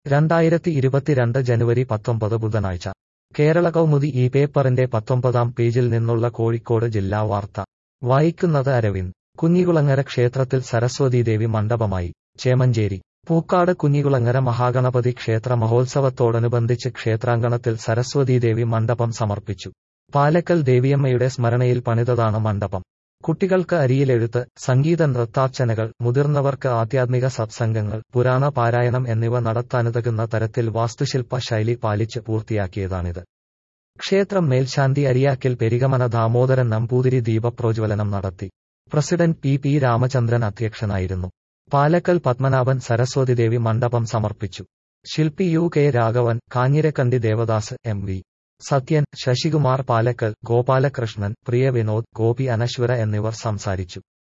രണ്ടായിരത്തി ഇരുപത്തിരണ്ട് ജനുവരി പത്തൊമ്പത് ബുധനാഴ്ച കേരള കൗമുദി ഈ പേപ്പറിന്റെ പത്തൊമ്പതാം പേജിൽ നിന്നുള്ള കോഴിക്കോട് ജില്ലാ വാർത്ത വായിക്കുന്നത് അരവിന്ദ് കുഞ്ഞികുളങ്ങര ക്ഷേത്രത്തിൽ സരസ്വതീദേവി മണ്ഡപമായി ചേമഞ്ചേരി പൂക്കാട് കുഞ്ഞികുളങ്ങര മഹാഗണപതി ക്ഷേത്ര മഹോത്സവത്തോടനുബന്ധിച്ച് ക്ഷേത്രാങ്കണത്തിൽ സരസ്വതീദേവി മണ്ഡപം സമർപ്പിച്ചു പാലക്കൽ ദേവിയമ്മയുടെ സ്മരണയിൽ പണിതതാണ് മണ്ഡപം കുട്ടികൾക്ക് അരിയിലെഴുത്ത് സംഗീത നൃത്താർച്ചനകൾ മുതിർന്നവർക്ക് ആധ്യാത്മിക സത്സംഗങ്ങൾ പുരാണ പാരായണം എന്നിവ നടത്താനുതകുന്ന തരത്തിൽ വാസ്തുശില്പ ശൈലി പാലിച്ച് പൂർത്തിയാക്കിയതാണിത് ക്ഷേത്രം മേൽശാന്തി അരിയാക്കിൽ പെരികമന ദാമോദരൻ നമ്പൂതിരി ദീപപ്രോജ്വലനം നടത്തി പ്രസിഡന്റ് പി പി രാമചന്ദ്രൻ അധ്യക്ഷനായിരുന്നു പാലക്കൽ പത്മനാഭൻ സരസ്വതിദേവി മണ്ഡപം സമർപ്പിച്ചു ശില്പി U K Raghavan Kanhirakandy Devadas M V Sathyan Sasikumar Palakkal Gopalakrishnan Priya Vinod Gopi Anaswara എന്നിവർ സംസാരിച്ചു